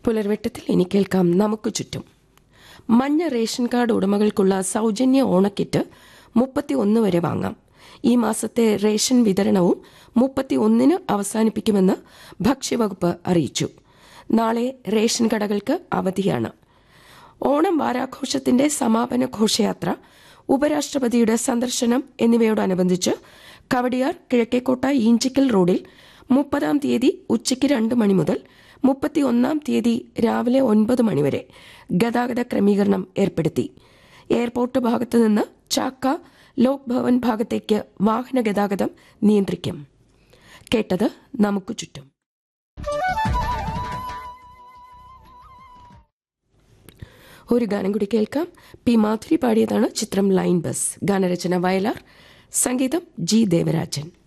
പുലർവെട്ടത്തിൽ ഇനി കേൾക്കാം നമുക്ക് ചുറ്റും മഞ്ഞ റേഷൻ കാർഡ് ഉടമകൾക്കുള്ള സൗജന്യ ഓണക്കിറ്റ് മുപ്പത്തി ഒന്ന് വരെ വാങ്ങാം ഈ മാസത്തെ റേഷൻ വിതരണവും മുപ്പത്തി ഒന്നിന് അവസാനിപ്പിക്കുമെന്ന് ഭക്ഷ്യവകുപ്പ് അറിയിച്ചു നാളെ റേഷൻ കടകൾക്ക് അവധിയാണ് ഓണം വാരാഘോഷത്തിന്റെ സമാപന ഘോഷയാത്ര ഉപരാഷ്ട്രപതിയുടെ സന്ദർശനം എന്നിവയോടനുബന്ധിച്ച് കവടിയാർ കിഴക്കേക്കോട്ട ഈഞ്ചിക്കൽ റോഡിൽ മുപ്പതാം തീയതി ഉച്ചയ്ക്ക് രണ്ട് മണി മുതൽ മുപ്പത്തിയൊന്നാം തീയതി രാവിലെ ഒൻപത് മണിവരെ ഗതാഗത ക്രമീകരണം ഏർപ്പെടുത്തി എയർപോർട്ട് ഭാഗത്തു നിന്ന് ചാക്ക ലോക് ഭവൻ ഭാഗത്തേക്ക് വാഹന ഗതാഗതം നിയന്ത്രിക്കും കേട്ടത് നമുക്ക് ചുറ്റും ഒരു ഗാനം കൂടി കേൾക്കാം പി മാധുരി പാടിയതാണ് ചിത്രം ലൈൻ ബസ് ഗാനരചന വയലാർ സംഗീതം ജി ദേവരാജൻ